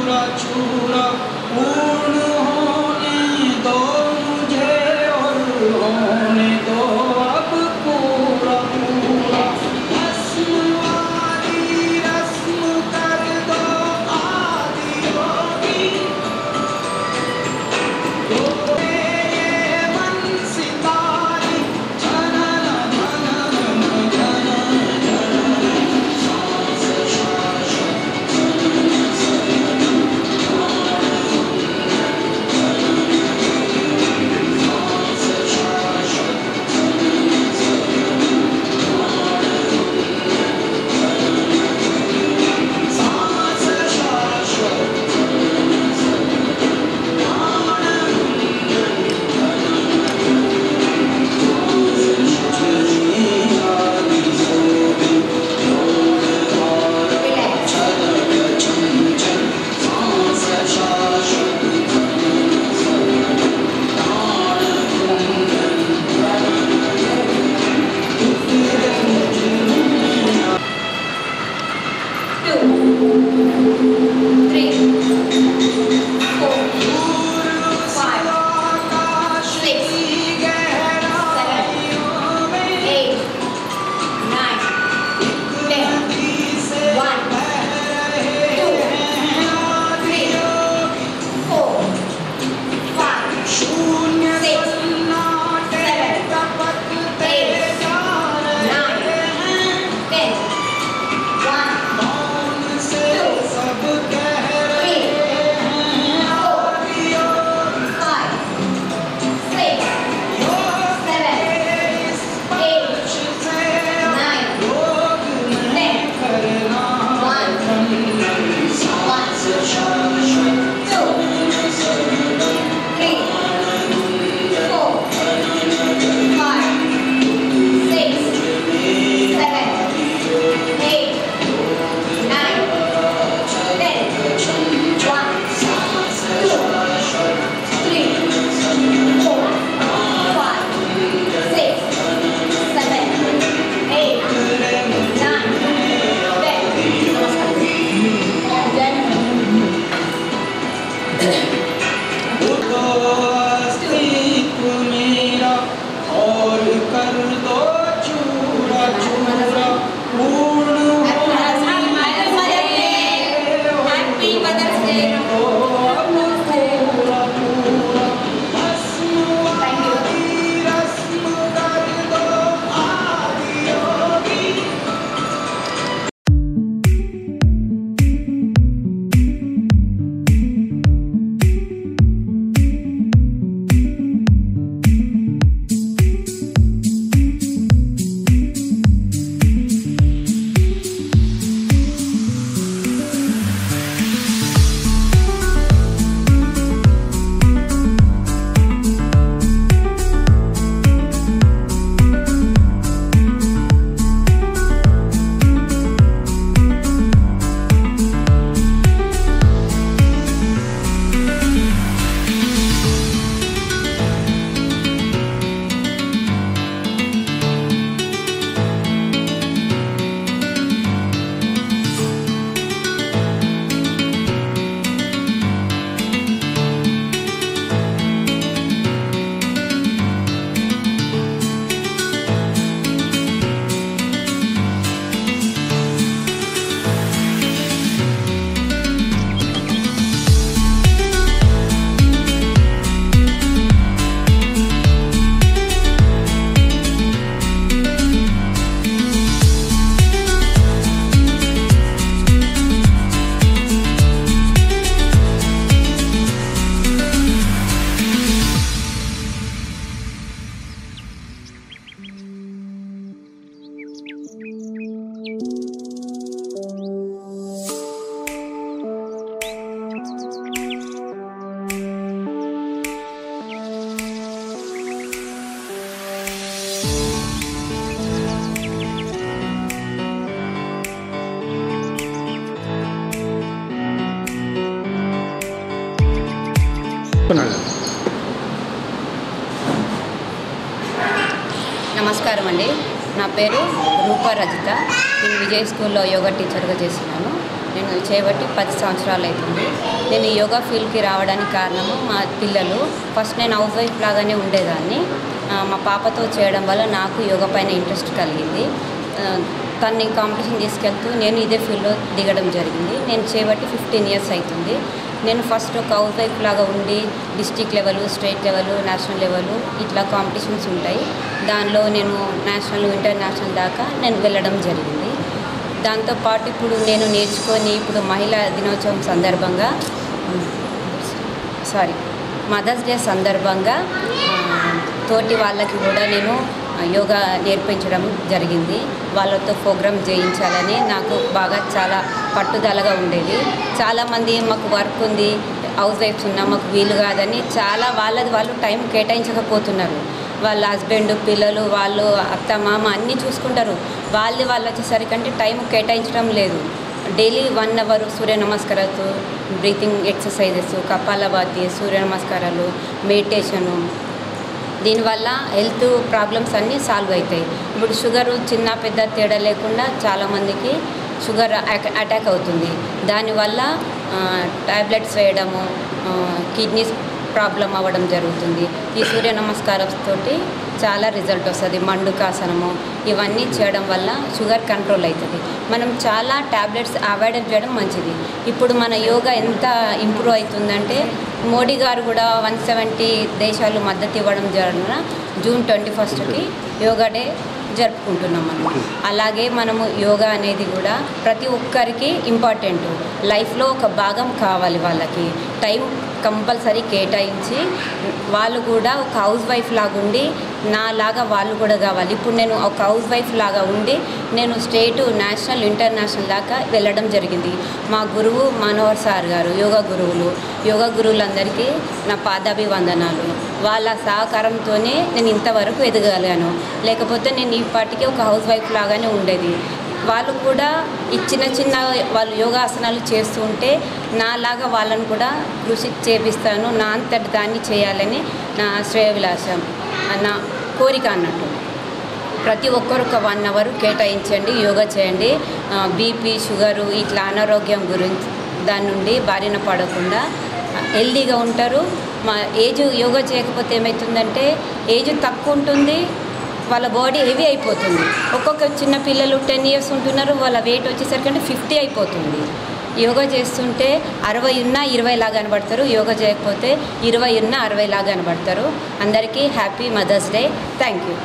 चूरा चूरा पूर्ण होने दो मुझे और होने दो अब पूरा पूरा रस्म वाली रस्म कर दो आदि होगी सितारी जनन जनन जनन सांस शाश्वत two, three, four, five, six, seven, eight, nine, ten, one, two, three, four, five, six, seven, eight, nine, ten, one, three, four, five, six, seven, eight, nine, ten, one, one, two, three, four, five, six, seven, eight, nine, ten, one, two, three, four, five, six, seven, eight, nine, ten. अस्तित्व मेरा और कर दो चूरा चूरा पूर्ण Happy Mother's Day. पूरा पूरा रस्म Thank you. वाली रस्म कर दो आदि होगी నమస్కారం అండి నా పేరు రూప రజిత నేను విజయ్ స్కూల్లో యోగా టీచర్గా చేస్తున్నాను నేను చేయబట్టి పది సంవత్సరాలు అవుతుంది నేను యోగా ఫీల్డ్కి రావడానికి కారణము మా పిల్లలు ఫస్ట్ నేను హౌస్ వైఫ్ లాగానే ఉండేదాన్ని ఆ, మా పాపతో చేయడం వల్ల నాకు యోగా పైన ఇంట్రెస్ట్ కలిగింది ఆ, తన్ని కాంపిటీషన్ తీసుకెళ్తూ నేను ఇదే ఫీల్డ్లో దిగడం జరిగింది నేను చేయబట్టి ఫిఫ్టీన్ ఇయర్స్ అవుతుంది నేను ఫస్ట్ ఒక హౌస్ వైఫ్ లాగా ఉండి district level state level national level ఇట్లా కాంపిటీషన్స్ ఉంటాయి దానిలో నేను నేషనల్ ఇంటర్నేషనల్ దాకా నేను వెళ్ళడం జరిగింది దాంతోపాటు ఇప్పుడు నేను నేర్చుకొని ఇప్పుడు మహిళా దినోత్సవం సందర్భంగా సారీ మదర్స్ డే సందర్భంగా ఆ, తోటి వాళ్ళకి కూడా నేను ఆ, యోగా నేర్పించడం జరిగింది వాళ్ళతో ప్రోగ్రామ్ చేయించాలని నాకు బాగా చాలా పట్టుదలగా ఉండేది చాలామంది మాకు వర్క్ ఉంది హౌస్ వైఫ్స్ ఉన్నా మాకు వీలు కాదని చాలా వాళ్ళది వాళ్ళు టైం కేటాయించకపోతున్నారు వాళ్ళ హస్బెండ్ పిల్లలు వాళ్ళు అత్త మామ అన్నీ చూసుకుంటారు వాళ్ళు వాళ్ళు వచ్చేసరికి అంటే టైం కేటాయించడం లేదు డైలీ వన్ అవర్ సూర్య నమస్కారాలు బ్రీతింగ్ ఎక్సర్సైజెస్ కపాలభాతి సూర్య నమస్కారాలు మెడిటేషను దీనివల్ల హెల్త్ ప్రాబ్లమ్స్ అన్నీ సాల్వ్ అవుతాయి ఇప్పుడు షుగర్ చిన్న పెద్ద తేడా లేకుండా చాలామందికి షుగర్ అటాక్ అవుతుంది దానివల్ల టాబ్లెట్స్ వేయడము కిడ్నీస్ ప్రాబ్లం అవ్వడం జరుగుతుంది ఈ సూర్య నమస్కారంతోటి చాలా రిజల్ట్ వస్తుంది మండుకాసనము ఇవన్నీ చేయడం వల్ల షుగర్ కంట్రోల్ అవుతుంది మనం చాలా టాబ్లెట్స్ అవాయిడ్ చేయడం మంచిది ఇప్పుడు మన యోగా ఎంత ఇంప్రూవ్ అవుతుందంటే మోడీ గారు కూడా వన్ సెవెంటీ దేశాలు మద్దతు ఇవ్వడం జరిగిన జూన్ ట్వంటీ ఫస్ట్కి యోగా డే జరుపుకుంటున్నాం మనం అలాగే మనము యోగా అనేది కూడా ప్రతి ఒక్కరికి ఇంపార్టెంట్ లైఫ్లో ఒక భాగం కావాలి వాళ్ళకి టైం కంపల్సరీ కేటాయించి వాళ్ళు కూడా ఒక హౌస్ వైఫ్ లాగా ఉండి నాలాగా వాళ్ళు కూడా కావాలి ఇప్పుడు నేను ఒక హౌస్ వైఫ్ లాగా ఉండి నేను స్టేట్ నేషనల్ ఇంటర్నేషనల్ దాకా వెళ్ళడం జరిగింది మా గురువు మనోహర్ సార్ గారు యోగా గురువులు యోగా గురువులందరికీ నా పాదాభివందనాలు వాళ్ళ సహకారంతోనే నేను ఇంతవరకు ఎదగలిగాను లేకపోతే నేను ఈ పాటికి ఒక హౌస్ వైఫ్ లాగానే ఉండేది వాళ్ళు కూడా ఈ చిన్న చిన్న వాళ్ళు యోగాసనాలు చేస్తూ ఉంటే నాలాగా వాళ్ళని కూడా కృషి చేపిస్తాను నా అంతటి దాన్ని చేయాలని నా శ్రేయవిలాసం నా కోరిక అన్నట్టు ప్రతి ఒక్కరు ఒక వన్ అవర్ కేటాయించండి యోగా చేయండి బీపీ షుగరు ఇట్లా అనారోగ్యం గురించి దాని నుండి బారిన పడకుండా హెల్దీగా ఉంటారు మా ఏజ్ యోగా చేయకపోతే ఏమవుతుందంటే ఏజ్ తక్కువ ఉంటుంది వాళ్ళ బాడీ హెవీ అయిపోతుంది ఒక్కొక్క చిన్న పిల్లలు టెన్ ఇయర్స్ ఉంటున్నారు వాళ్ళ వెయిట్ వచ్చేసరికి అంటే ఫిఫ్టీ అయిపోతుంది యోగా చేస్తుంటే అరవై ఉన్నా ఇరవై లాగా కనబడతారు యోగా చేయకపోతే ఇరవై ఉన్నా అరవై లాగా కనబడతారు అందరికీ happy mother's day thank you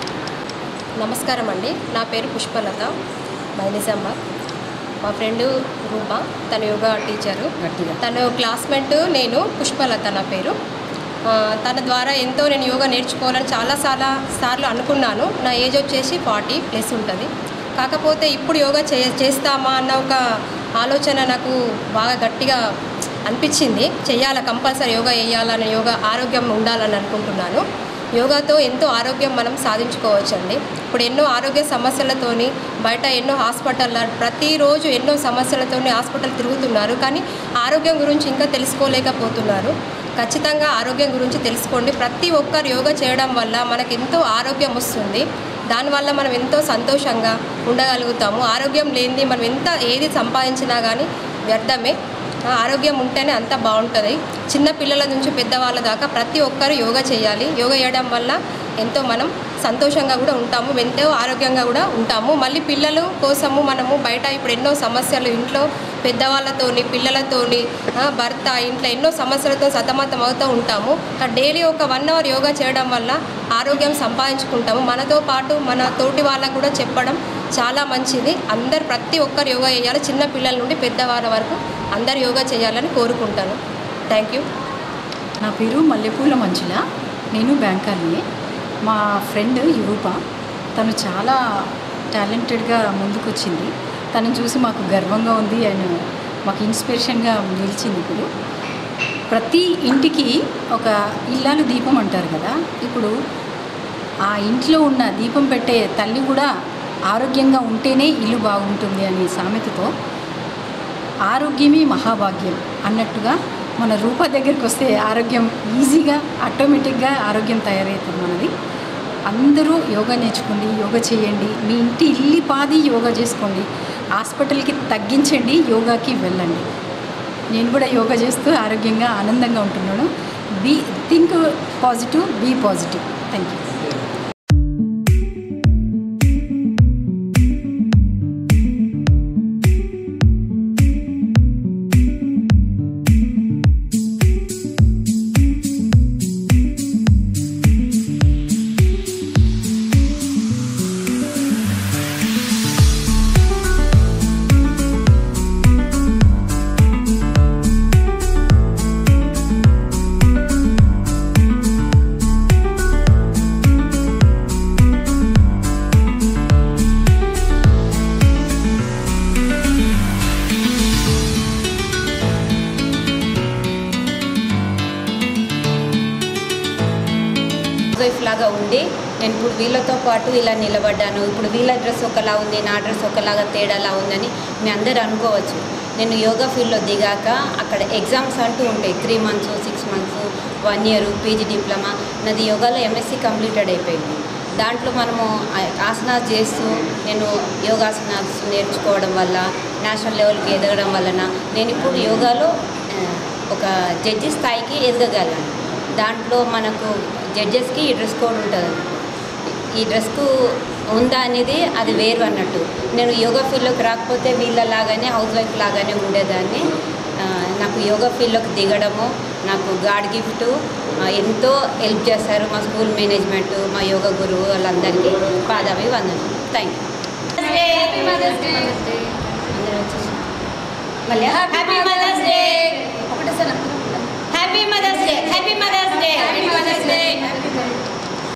నమస్కారం అండి నా పేరు పుష్పలత బైనిజమ్మ మా ఫ్రెండ్ రూప తన యోగా టీచరు గట్టిగా తను క్లాస్మేట్ నేను పుష్పలత నా పేరు ఆ, తన ద్వారా ఎంతో నేను యోగా నేర్చుకోవాలని చాలా చాలా సార్లు అనుకున్నాను నా ఏజ్ వచ్చేసి ఫార్టీ ప్లస్ ఉంటుంది కాకపోతే ఇప్పుడు యోగా చే చేస్తామా అన్న ఒక ఆలోచన నాకు బాగా గట్టిగా అనిపించింది చెయ్యాలా కంపల్సరీ యోగా వేయాలని యోగా ఆరోగ్యం ఉండాలని అనుకుంటున్నాను యోగాతో ఎంతో ఆరోగ్యం మనం సాధించుకోవచ్చండి ఇప్పుడు ఎన్నో ఆరోగ్య సమస్యలతోని బయట ఎన్నో హాస్పిటల్ ప్రతిరోజు ఎన్నో సమస్యలతోని హాస్పిటల్ తిరుగుతున్నారు కానీ ఆరోగ్యం గురించి ఇంకా తెలుసుకోలేకపోతున్నారు ఖచ్చితంగా ఆరోగ్యం గురించి తెలుసుకోండి ప్రతి ఒక్కరు యోగా చేయడం వల్ల మనకి ఎంతో ఆరోగ్యం వస్తుంది దానివల్ల మనం ఎంతో సంతోషంగా ఉండగలుగుతాము ఆరోగ్యం లేనిది మనం ఎంత ఏది సంపాదించినా కానీ వ్యర్థమే ఆ, ఆరోగ్యం ఉంటేనే అంత బాగుంటుంది చిన్న పిల్లల నుంచి పెద్దవాళ్ళ దాకా ప్రతి ఒక్కరు యోగా చేయాలి యోగా చేయడం వల్ల ఎంతో మనం సంతోషంగా కూడా ఉంటాము ఎంతో ఆరోగ్యంగా కూడా ఉంటాము మళ్ళీ పిల్లల కోసము మనము బయట ఇప్పుడు ఎన్నో సమస్యలు ఇంట్లో పెద్దవాళ్ళతోని పిల్లలతోని ఆ, భర్త ఇంట్లో ఎన్నో సమస్యలతో సతమతం అవుతూ ఉంటాము డైలీ ఒక వన్ అవర్ యోగా చేయడం వల్ల ఆరోగ్యం సంపాదించుకుంటాము మనతో పాటు మన తోటి వాళ్ళకు కూడా చెప్పడం చాలా మంచిది అందరు ప్రతి ఒక్కరు యోగా చేయాలి చిన్న పిల్లల నుండి పెద్దవాళ్ళ వరకు అందరు యోగా చేయాలని కోరుకుంటాను థ్యాంక్ యూ నా పేరు మల్లెపూల మంజుల నేను బ్యాంకాన్ని మా ఫ్రెండ్ యురూప తను చాలా టాలెంటెడ్గా ముందుకొచ్చింది తనను చూసి మాకు గర్వంగా ఉంది అండ్ మాకు ఇన్స్పిరేషన్గా నిలిచింది ఇప్పుడు ప్రతి ఇంటికి ఒక ఇల్లాలు దీపం అంటారు కదా ఇప్పుడు ఆ ఇంట్లో ఉన్న దీపం పెట్టే తల్లి కూడా ఆరోగ్యంగా ఉంటేనే ఇల్లు బాగుంటుంది అనే సామెతతో ఆరోగ్యమే మహాభాగ్యం అన్నట్టుగా మన రూప దగ్గరికి వస్తే ఆరోగ్యం ఈజీగా ఆటోమేటిక్గా ఆరోగ్యం తయారవుతుంది మనది అందరూ యోగా నేర్చుకోండి యోగా చేయండి మీ ఇంటి ఇల్లి పాది యోగా చేసుకోండి హాస్పిటల్కి తగ్గించండి యోగాకి వెళ్ళండి నేను కూడా యోగా చేస్తూ ఆరోగ్యంగా ఆనందంగా ఉంటున్నాను be think positive be positive thank you wife లాగా ఉండి నేను ఇప్పుడు వీళ్ళతో పాటు ఇలా నిలబడ్డాను ఇప్పుడు వీళ్ళ డ్రెస్ ఒకలా ఉంది నా డ్రెస్ ఒకలాగా తేడాలా ఉందని మీ అందరు అనుకోవచ్చు నేను యోగా ఫీల్డ్లో దిగాక అక్కడ ఎగ్జామ్స్ అంటూ ఉంటాయి three months six months one year PG diploma నాది యోగాలో ఎంఎస్సి కంప్లీటెడ్ అయిపోయింది దాంట్లో మనము ఆ- ఆసనాలు చేస్తూ నేను యోగాసనాలు నేర్చుకోవడం వల్ల నేషనల్ లెవెల్కి ఎదగడం వలన నేను ఇప్పుడు యోగాలో ఆ, ఒక జడ్జి స్థాయికి ఎదగగలను దాంట్లో మనకు జడ్జెస్కి ఈ డ్రెస్ కోడ్ ఉంటుంది ఈ డ్రెస్కు ఉందా అనేది అది వేరు అన్నట్టు నేను యోగా ఫీల్డ్లోకి రాకపోతే వీళ్ళలాగానే హౌస్ వైఫ్ లాగానే ఉండేదాన్ని ఆ, నాకు యోగా ఫీల్డ్లోకి దిగడము నాకు గాడ్ గిఫ్ట్ ఆ, ఎంతో హెల్ప్ చేస్తారు మా స్కూల్ మేనేజ్మెంట్ మా యోగా గురువు వాళ్ళందరికీ పాదావి వందనం థ్యాంక్ యూ అందరూ వచ్చేసి మళ్ళీ హ్యాపీ మదర్స్ డే